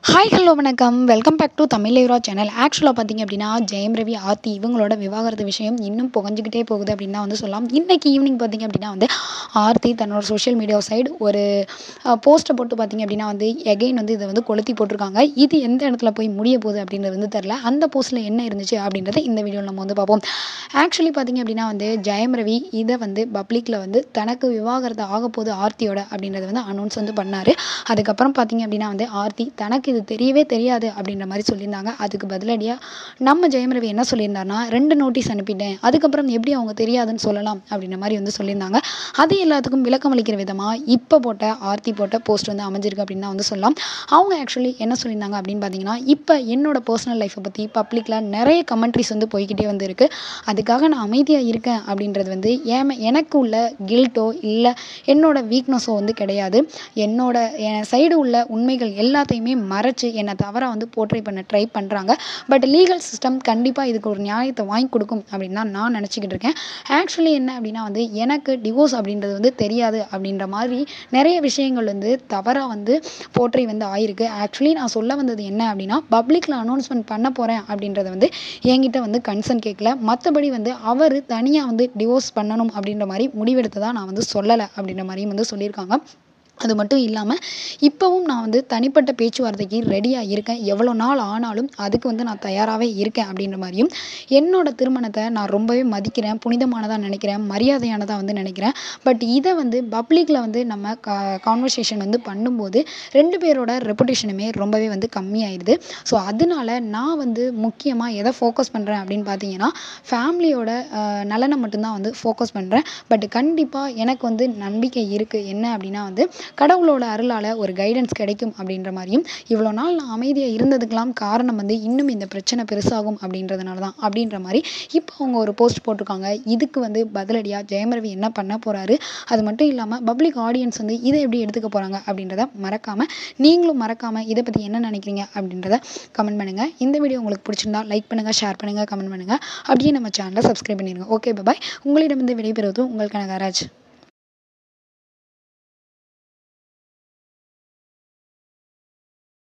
hi hello வணக்கம் welcome back to Tamil லைவ்ரா channel ஆக்சுவலாக பார்த்தீங்க அப்படின்னா ஜெயம் ரவி ஆர்த்தி இவங்களோட விவாகரத்து விஷயம் இன்னும் புகஞ்சிக்கிட்டே போகுது அப்படின்னு தான் வந்து சொல்லலாம் இன்றைக்கி ஈவினிங் பார்த்தீங்க அப்படின்னா வந்து ஆர்த்தி தன்னோட சோஷியல் மீடியா சைடு ஒரு போஸ்ட்டை போட்டு பார்த்தீங்க அப்படின்னா வந்து எகைன் வந்து இதை வந்து கொளுத்தி போட்டிருக்காங்க இது எந்த இடத்துல போய் முடிய போகுது அப்படின்றது வந்து தெரில அந்த போஸ்ட்டில் என்ன இருந்துச்சு அப்படின்றத இந்த வீடியோவில் நம்ம வந்து பார்ப்போம் ஆக்சுவலி பார்த்தீங்க அப்படின்னா வந்து ஜெயம் ரவி இதை வந்து பப்ளிக்கில் வந்து தனக்கு விவாகரத்து ஆக போகுது ஆர்த்தியோட அப்படின்றத வந்து அனௌன்ஸ் வந்து பண்ணார் அதுக்கப்புறம் பார்த்தீங்க அப்படின்னா வந்து ஆர்த்தி தனக்கு இது தெரியவே தெரியாது அப்படின்ற மாதிரி சொல்லியிருந்தாங்க அதுக்கு பதிலடியாக நம்ம ஜெயம் ரவி என்ன சொல்லியிருந்தாருன்னா ரெண்டு நோட்டீஸ் அனுப்பிட்டேன் அதுக்கப்புறம் எப்படி அவங்க தெரியாதுன்னு சொல்லலாம் அப்படின்ற மாதிரி வந்து சொல்லியிருந்தாங்க அது எல்லாத்துக்கும் விளக்கம் அளிக்கிற விதமாக இப்போ போட்ட ஆர்த்தி போட்ட போஸ்ட் வந்து அமைஞ்சிருக்கு அப்படின்னு தான் வந்து சொல்லலாம் அவங்க ஆக்சுவலி என்ன சொல்லியிருந்தாங்க அப்படின்னு பார்த்தீங்கன்னா இப்போ என்னோட பர்சனல் லைஃப்பை பற்றி பப்ளிக்கில் நிறைய கமெண்ட்ரிஸ் வந்து போய்கிட்டே வந்து இருக்கு அதுக்காக நான் அமைதியாக இருக்கேன் அப்படின்றது வந்து ஏன் எனக்கு உள்ள கில்ட்டோ இல்லை என்னோட வீக்னஸோ வந்து கிடையாது என்னோட என் சைடு உள்ள உண்மைகள் எல்லாத்தையுமே மறைச்சு என்னை தவறாக வந்து போர்ட்ரை பண்ண ட்ரை பண்ணுறாங்க பட் லீகல் சிஸ்டம் கண்டிப்பாக இதுக்கு ஒரு நியாயத்தை வாங்கி கொடுக்கும் அப்படின்னு தான் நான் நினச்சிக்கிட்டு இருக்கேன் ஆக்சுவலி என்ன அப்படின்னா வந்து எனக்கு டிவோர்ஸ் அப்படின்றது வந்து தெரியாது அப்படின்ற மாதிரி நிறைய விஷயங்கள் வந்து தவறாக வந்து போர்ட்ரை வந்து ஆயிருக்கு ஆக்சுவலி நான் சொல்ல வந்தது என்ன அப்படின்னா பப்ளிக்கில் அனௌன்ஸ்மெண்ட் பண்ண போகிறேன் அப்படின்றத வந்து என்கிட்ட வந்து கன்சர்ன் கேட்கல மற்றபடி வந்து அவர் தனியாக வந்து டிவோர்ஸ் பண்ணணும் அப்படின்ற மாதிரி முடிவெடுத்ததா நான் வந்து சொல்லலை அப்படின்ற மாதிரியும் வந்து சொல்லியிருக்காங்க அது மட்டும் இல்லாமல் இப்போவும் நான் வந்து தனிப்பட்ட பேச்சுவார்த்தைக்கு ரெடியாக இருக்கேன் எவ்வளோ நாள் ஆனாலும் அதுக்கு வந்து நான் தயாராகவே இருக்கேன் அப்படின்ற மாதிரியும் என்னோட திருமணத்தை நான் ரொம்பவே மதிக்கிறேன் புனிதமானதாக நினைக்கிறேன் மரியாதையானதாக வந்து நினைக்கிறேன் பட் இதை வந்து பப்ளிக்கில் வந்து நம்ம கா கான்வர்சேஷன் வந்து பண்ணும்போது ரெண்டு பேரோட ரெப்புடேஷனுமே ரொம்பவே வந்து கம்மியாயிடுது ஸோ அதனால நான் வந்து முக்கியமாக எதை ஃபோக்கஸ் பண்ணுறேன் அப்படின்னு பார்த்தீங்கன்னா ஃபேமிலியோட நலனை மட்டும்தான் வந்து ஃபோக்கஸ் பண்ணுறேன் பட் கண்டிப்பாக எனக்கு வந்து நம்பிக்கை இருக்குது என்ன அப்படின்னா வந்து கடவுளோட அருளால் ஒரு கைடன்ஸ் கிடைக்கும் அப்படின்ற மாதிரியும் இவ்வளோ நாள் நான் அமைதியாக இருந்ததுக்கெல்லாம் காரணம் வந்து இன்னும் இந்த பிரச்சனை பெருசாகும் அப்படின்றதுனால தான் அப்படின்ற மாதிரி இப்போ அவங்க ஒரு போஸ்ட் போட்டிருக்காங்க இதுக்கு வந்து பதிலடியாக ஜெயம் ரவி என்ன பண்ண போகிறாரு அது மட்டும் இல்லாமல் பப்ளிக் ஆடியன்ஸ் வந்து இதை எப்படி எடுத்துக்க போகிறாங்க அப்படின்றத மறக்காமல் நீங்களும் மறக்காமல் இதை பற்றி என்ன நினைக்கிறீங்க அப்படின்றத கமெண்ட் பண்ணுங்கள் இந்த வீடியோ உங்களுக்கு பிடிச்சிருந்தா லைக் பண்ணுங்கள் ஷேர் பண்ணுங்கள் கமெண்ட் பண்ணுங்கள் அப்படியே நம்ம சேனலை சப்ஸ்கிரைப் பண்ணிடுங்க ஓகே பாய் உங்களிடமிருந்து விடைபெறுவது உங்கள் கனகராஜ்